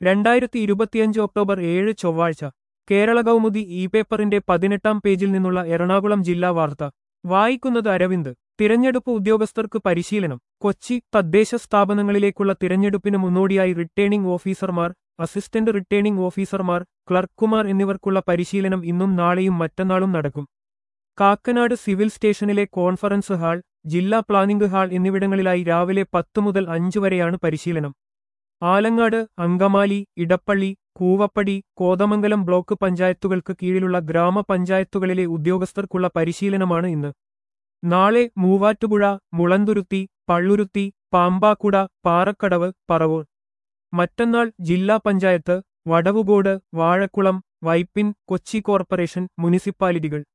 രണ്ടായിരത്തി ഇരുപത്തിയഞ്ച് ഒക്ടോബർ ഏഴ് ചൊവ്വാഴ്ച കേരള കൗമുദി ഇ പേപ്പറിന്റെ പതിനെട്ടാം പേജിൽ നിന്നുള്ള എറണാകുളം ജില്ലാ വാർത്ത വായിക്കുന്നത് അരവിന്ദ് തിരഞ്ഞെടുപ്പ് ഉദ്യോഗസ്ഥർക്ക് പരിശീലനം കൊച്ചി തദ്ദേശ സ്ഥാപനങ്ങളിലേക്കുള്ള തിരഞ്ഞെടുപ്പിന് മുന്നോടിയായി റിട്ടേണിംഗ് ഓഫീസർമാർ അസിസ്റ്റന്റ് റിട്ടേണിംഗ് ഓഫീസർമാർ ക്ലർക്കുമാർ എന്നിവർക്കുള്ള പരിശീലനം ഇന്നും നാളെയും മറ്റന്നാളും നടക്കും കാക്കനാട് സിവിൽ സ്റ്റേഷനിലെ കോൺഫറൻസ് ഹാൾ ജില്ലാ പ്ലാനിംഗ് ഹാൾ എന്നിവിടങ്ങളിലായി രാവിലെ പത്ത് മുതൽ അഞ്ച് വരെയാണ് പരിശീലനം ആലങ്ങാട് അങ്കമാലി ഇടപ്പള്ളി കൂവപ്പടി കോതമംഗലം ബ്ലോക്ക് പഞ്ചായത്തുകൾക്ക് കീഴിലുള്ള ഗ്രാമപഞ്ചായത്തുകളിലെ ഉദ്യോഗസ്ഥർക്കുള്ള പരിശീലനമാണ് ഇന്ന് നാളെ മൂവാറ്റുപുഴ മുളന്തുരുത്തി പള്ളുരുത്തി പാമ്പാക്കുട പാറക്കടവ് പറവൂർ മറ്റന്നാൾ ജില്ലാ പഞ്ചായത്ത് വടവുകോട് വാഴക്കുളം വൈപ്പിൻ കൊച്ചി കോർപ്പറേഷൻ മുനിസിപ്പാലിറ്റികൾ